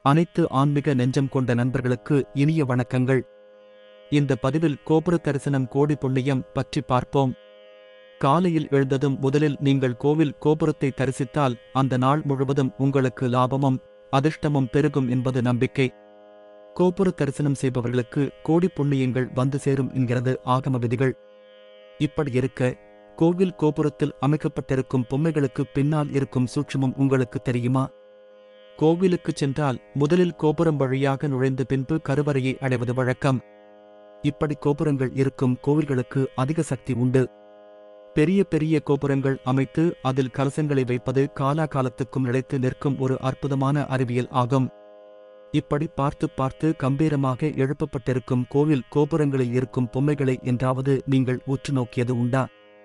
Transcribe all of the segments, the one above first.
அனைத்து ஆன்மீக நெஞ்சம் கொண்ட நண்பர்களுக்கு இனிய வணக்கங்கள் இந்த பதிவில் கோபுர தரிசனம் கோடி புண்ணியம் பற்றி பார்ப்போம் காலையில் எழுந்ததும் முதலில் நீங்கள் கோவில் கோபுரத்தை தரிசித்தால் அந்த நாள் முழுவதும் உங்களுக்கு லாபமும் அதிர்ஷ்டமும் பெருகும் என்பது நம்பிக்கை கோபுர தரிசனம் செய்பவர்களுக்கு கோடி புண்ணியங்கள் வந்து சேரும் என்கிறது ஆகம விதிகள் இப்படி இருக்க கோவில் கோபுரத்தில் அமைக்கப்பட்டிருக்கும் பொம்மைகளுக்கு பின்னால் இருக்கும் சூட்சுமம் உங்களுக்கு தெரியுமா கோவிலுக்கு சென்றால் முதலில் கோபுரம் வழியாக நுழைந்த பின்பு கருவறையை அடைவது வழக்கம் இப்படி கோபுரங்கள் இருக்கும் கோவில்களுக்கு அதிக சக்தி உண்டு பெரிய பெரிய கோபுரங்கள் அமைத்து அதில் கலசங்களை வைப்பது காலாகாலத்துக்கும் நிலைத்து நிற்கும் ஒரு அற்புதமான அறிவியல் ஆகும் இப்படி பார்த்து பார்த்து கம்பீரமாக எழுப்பப்பட்டிருக்கும் கோவில் கோபுரங்களில் இருக்கும் பொம்மைகளை என்றாவது நீங்கள் உற்று நோக்கியது உண்டா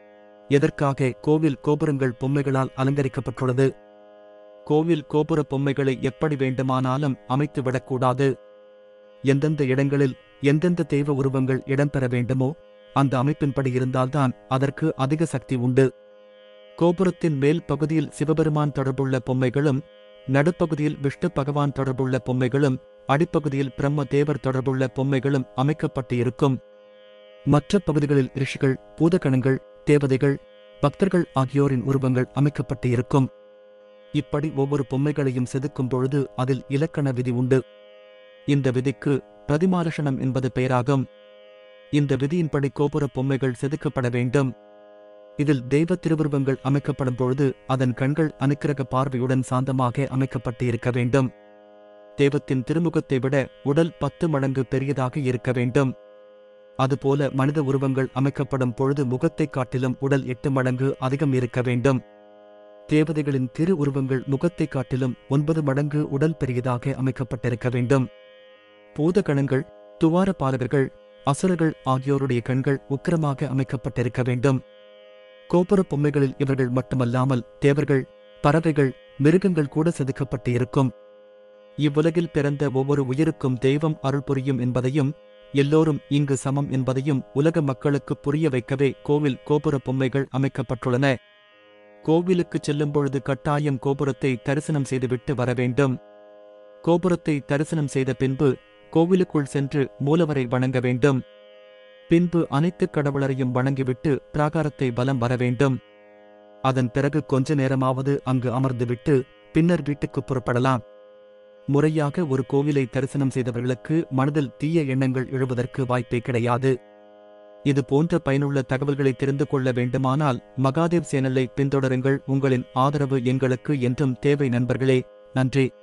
எதற்காக கோவில் கோபுரங்கள் பொம்மைகளால் அலங்கரிக்கப்பட்டுள்ளது கோவில் கோபுர பொம்மைகளை எப்படி வேண்டுமானாலும் அமைத்து விடக்கூடாது எந்தெந்த இடங்களில் எந்தெந்த தெய்வ உருவங்கள் இடம்பெற வேண்டுமோ அந்த அமைப்பின்படி இருந்தால்தான் அதற்கு அதிக சக்தி உண்டு கோபுரத்தின் மேல் பகுதியில் சிவபெருமான் தொடர்புள்ள பொம்மைகளும் நடுப்பகுதியில் விஷ்ணு பகவான் தொடர்புள்ள பொம்மைகளும் அடிப்பகுதியில் பிரம்ம தேவர் தொடர்புள்ள பொம்மைகளும் அமைக்கப்பட்டு இருக்கும் மற்ற பகுதிகளில் ரிஷிகள் பூதகணங்கள் தேவதைகள் பக்தர்கள் ஆகியோரின் உருவங்கள் அமைக்கப்பட்டு இருக்கும் இப்படி ஒவ்வொரு பொம்மைகளையும் செதுக்கும் பொழுது அதில் இலக்கண விதி உண்டு இந்த விதிக்கு பிரதிமாலஷணம் என்பது பெயராகும் இந்த விதியின்படி கோபுர பொம்மைகள் செதுக்கப்பட வேண்டும் இதில் தெய்வ திருவுருவங்கள் அமைக்கப்படும் பொழுது அதன் கண்கள் அனுக்கிரக பார்வையுடன் சாந்தமாக அமைக்கப்பட்டு இருக்க வேண்டும் தெய்வத்தின் திருமுகத்தை விட உடல் பத்து மடங்கு பெரியதாக இருக்க வேண்டும் அதுபோல மனித உருவங்கள் அமைக்கப்படும் பொழுது முகத்தைக் காட்டிலும் உடல் எட்டு மடங்கு அதிகம் இருக்க வேண்டும் தேவதைகளின் திரு உருவங்கள் முகத்தைக் காட்டிலும் ஒன்பது மடங்கு உடல் பெரியதாக அமைக்கப்பட்டிருக்க வேண்டும் பூதகணங்கள் துவார பாலகர்கள் அசுரர்கள் ஆகியோருடைய கண்கள் உக்கிரமாக அமைக்கப்பட்டிருக்க வேண்டும் கோபுர பொம்மைகளில் இவர்கள் மட்டுமல்லாமல் தேவர்கள் பறவைகள் மிருகங்கள் கூட செதுக்கப்பட்டு இருக்கும் இவ்வுலகில் பிறந்த ஒவ்வொரு உயிருக்கும் தெய்வம் அருள் புரியும் என்பதையும் எல்லோரும் இங்கு சமம் என்பதையும் உலக மக்களுக்கு புரிய வைக்கவே கோவில் கோபுர பொம்மைகள் அமைக்கப்பட்டுள்ளன கோவிலுக்கு செல்லும் பொழுது கட்டாயம் கோபுரத்தை தரிசனம் செய்துவிட்டு வர வேண்டும் கோபுரத்தை தரிசனம் செய்த பின்பு கோவிலுக்குள் சென்று மூலவரை வணங்க வேண்டும் பின்பு அனைத்து கடவுளரையும் வணங்கிவிட்டு பிராகாரத்தை வலம் வர வேண்டும் அதன் பிறகு கொஞ்ச நேரமாவது அங்கு அமர்ந்துவிட்டு பின்னர் வீட்டுக்கு புறப்படலாம் முறையாக ஒரு கோவிலை தரிசனம் செய்தவர்களுக்கு மனதில் தீய எண்ணங்கள் எழுவதற்கு வாய்ப்பே கிடையாது இது போன்ற பயனுள்ள தகவல்களை தெரிந்து கொள்ள வேண்டுமானால் மகாதேவ் சேனலை பின்தொடருங்கள் உங்களின் ஆதரவு எங்களுக்கு என்றும் தேவை நண்பர்களே நன்றி